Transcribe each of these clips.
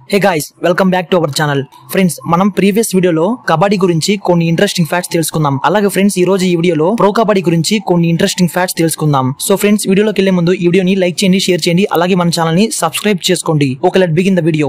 hey guys welcome back to our channel friends మనం previous వీడియోలో కబడ్డీ గురించి కొన్ని ఇంట్రెస్టింగ్ ఫ్యాక్ట్స్ తెలుసుకుందాం అలాగే ఫ్రెండ్స్ ఈ రోజు ఈ వీడియోలో ప్రో కబడ్డీ గురించి కొన్ని ఇంట్రెస్టింగ్ ఫ్యాక్ట్స్ తెలుసుకుందాం సో ఫ్రెండ్స్ వీడియోలోకి వెళ్లే ముందు ఈ వీడియోని లైక్ చేయండి షేర్ చేయండి అలాగే మన ఛానల్ ని సబ్స్క్రైబ్ చేసుకోండి okay let begin the video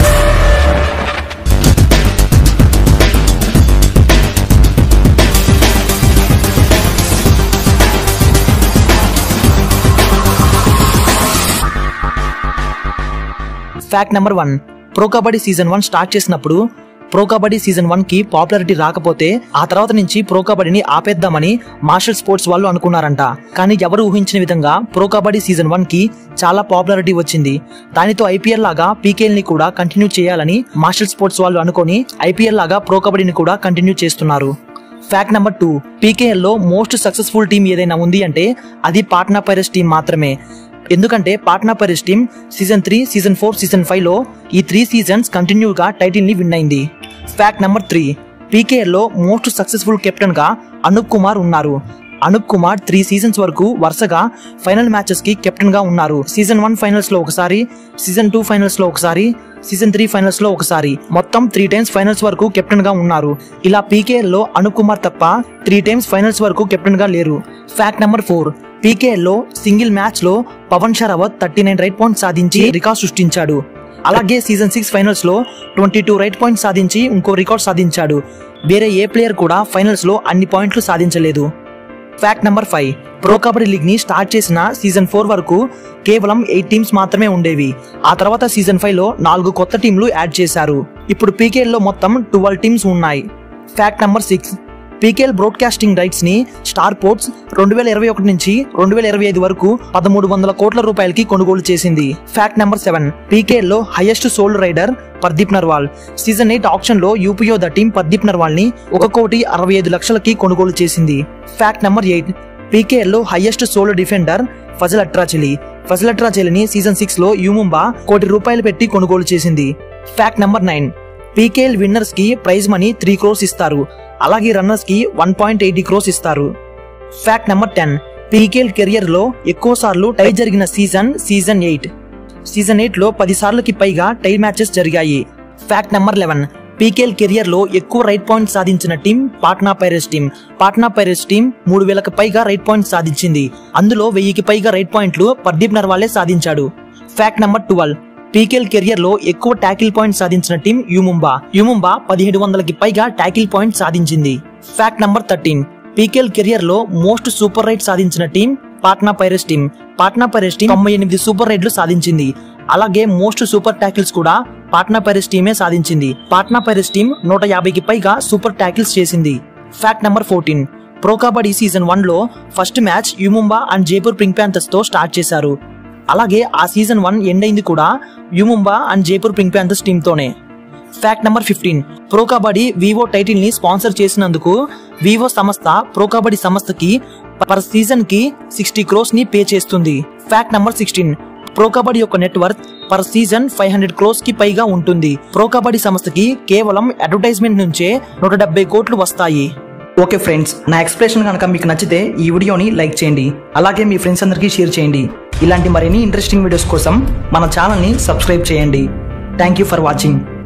fact number one pro kabaddi season one start చేసినప్పుడు ప్రో కబడ్డీ సీజన్ వన్ కి పాపులారిటీ రాకపోతే ఆ తర్వాత నుంచి ప్రో కబడ్డీని ఆపేద్దామని మార్షల్ స్పోర్ట్స్ వాళ్ళు అనుకున్నారంట కానీ ఎవరు ఊహించిన విధంగా ప్రో కబడ్డీ సీజన్ వన్ కి చాలా పాపులారిటీ వచ్చింది దానితో ఐపీఎల్ లాగా పీకేఎల్ ని కూడా కంటిన్యూ చేయాలని మార్షల్ స్పోర్ట్స్ వాళ్ళు అనుకొని ఐపీఎల్ లాగా ప్రో కబడ్డీని కూడా కంటిన్యూ చేస్తున్నారు ఫ్యాక్ట్ నెంబర్ టూ పీకేఎల్ లో మోస్ట్ సక్సెస్ఫుల్ టీం ఏదైనా ఉంది అంటే అది పాట్నా పైరస్ టీం మాత్రమే ఎందుకంటే Patna virus team season three season four season five లో ఈ త్రీ సీజన్స్ కంటిన్యూగా టైటిల్ ని విన్ అయింది ఫ్యాక్ట్ నెంబర్ త్రీ పీకేఎల్ లో మోస్ట్ సక్సెస్ఫుల్ కెప్టెన్ గా అనూప్ కుమార్ ఉన్నారు అనూప్ కుమార్ త్రీ సీజన్స్ వరకు వరుసగా ఫైనల్ మ్యాచెస్ కి కెప్టెన్ గా ఉన్నారు సీజన్ వన్ ఫైనల్స్ లో ఒకసారి సీజన్ టూ ఫైనల్స్ లో ఒకసారి సీజన్ త్రీ ఫైనల్స్ లో ఒకసారి మొత్తం త్రీ టైమ్స్ ఫైనల్స్ వరకు కెప్టెన్ గా ఉన్నారు ఇలా పీకేఎల్ లో అనూప్ కుమార్ తప్ప త్రీ టైమ్స్ ఫైనల్స్ వరకు కెప్టెన్ గా లేరు ఫ్యాక్ట్ నెంబర్ ఫోర్ పీకేఎల్ లో సింగిల్ మ్యాచ్ లో Pawan Sehrawat thirty nine raid points సాధించి రికార్డ్ సృష్టించాడు అలాగే సీజన్ సిక్స్ ఫైనల్స్ లో ట్వంటీ టూ రైట్ పాయింట్స్ సాధించి ఇంకో రికార్డ్ సాధించాడు వేరే ఏ ప్లేయర్ కూడా ఫైనల్స్ లో అన్ని పాయింట్లు సాధించలేదు fact number five pro kabaddi league ని స్టార్ట్ చేసిన సీజన్ ఫోర్ వరకు కేవలం ఎయిట్ టీమ్స్ మాత్రమే ఉండేవి ఆ తర్వాత సీజన్ ఫైవ్ లో నాలుగు కొత్త టీంలు యాడ్ చేశారు ఇప్పుడు పీకేఎల్ లో మొత్తం ట్వెల్వ్ టీమ్స్ ఉన్నాయి fact number six PKL broadcasting rights ని స్టార్ పోర్ట్స్ రెండు వేల ఇరవై ఒకటి నుంచి రెండు వేల ఇరవై ఐదు వరకు పదమూడు వందల కోట్ల రూపాయలకి కొనుగోలు చేసింది ఫ్యాక్ట్ నెంబర్ సెవెన్ పీకేఎల్ లో highest sold rider Pardeep Narwal season eight option లో UPO the team Pardeep Narwal ని ఒక కోటి అరవై ఐదు లక్షలకి కొనుగోలు చేసింది ఫ్యాక్ట్ నెంబర్ ఎయిట్ పీకేఎల్ లో highest sold defender Fazal అట్రాచెలి Fazal అట్రాచెలిని season six లో యూముంబా కోటి రూపాయలు పెట్టి కొనుగోలు చేసింది fact number nine PKL winners కి ప్రైజ్ మనీ త్రీ క్రోర్స్ ఇస్తారు అలాగే రన్నర్స్ కి వన్ పాయింట్ ఎయిటీ క్రోర్స్ ఇస్తారు fact number ten PKL career లో ఎక్కువ సార్లు టై జరిగిన season season eight season eight లో పది సార్లకి పైగా టై మ్యాచెస్ జరిగాయి fact number eleven PKL career లో ఎక్కువ రైట్ పాయింట్స్ సాధించిన team Patna virus team Patna virus team మూడు వేలకు పైగా రైట్ పాయింట్స్ సాధించింది అందులో వెయ్యికి పైగా రైట్ పాయింట్లు పర్దీప్ నర్వాలే సాధించాడు fact number twelve PKL career లో ఎక్కువ ట్యాకిల్ పాయింట్స్ సాధించిన టీం యుముంబా యుముంబా పదిహేడు వందలకి పైగా ట్యాకిల్ పాయింట్స్ సాధించింది fact number thirteen PKL career లో మోస్ట్ సూపర్ రైట్ సాధించిన team Patna virus team Patna virus team తొంభై ఎనిమిది సూపర్ రైడ్లు సాధించింది అలాగే మోస్ట్ సూపర్ ట్యాకిల్స్ కూడా పాట్నా పైరస్ టీమే సాధించింది పాట్నా పైరస్ టీం నూట యాభైకి పైగా సూపర్ ట్యాకిల్స్ చేసింది fact number fourteen pro kabaddi season one లో first match U Mumba and Jaipur pink Panthers తో స్టార్ట్ చేశారు అలాగే ఆ సీజన్ వన్ ఎండ్ అయింది కూడా U Mumba and Jaipur pink Panthers team తోనే fact number fifteen pro kabaddi Vivo title ని స్పాన్సర్ చేసినందుకు వివో సంస్థ ప్రో కబడ్డీ సంస్థకి పర్ సీజన్ కి సిక్స్టీ క్రోస్ ని పే చేస్తుంది fact number sixteen pro kabaddi యొక్క network per season five hundred crores కి పైగా ఉంటుంది ప్రో కబడ్డీ సంస్థకి కేవలం అడ్వర్టైజ్మెంట్ నుంచే నూట డెబ్బై కోట్లు వస్తాయి ఓకే ఫ్రెండ్స్ నా ఎక్స్ప్రెషన్ కనుక మీకు నచ్చితే ఈ వీడియోని లైక్ చేయండి అలాగే మీ ఫ్రెండ్స్ అందరికీ షేర్ చేయండి ఇలాంటి మరిన్ని ఇంట్రెస్టింగ్ వీడియోస్ కోసం మన ఛానల్ని సబ్స్క్రైబ్ చేయండి థ్యాంక్ యూ ఫర్ వాచింగ్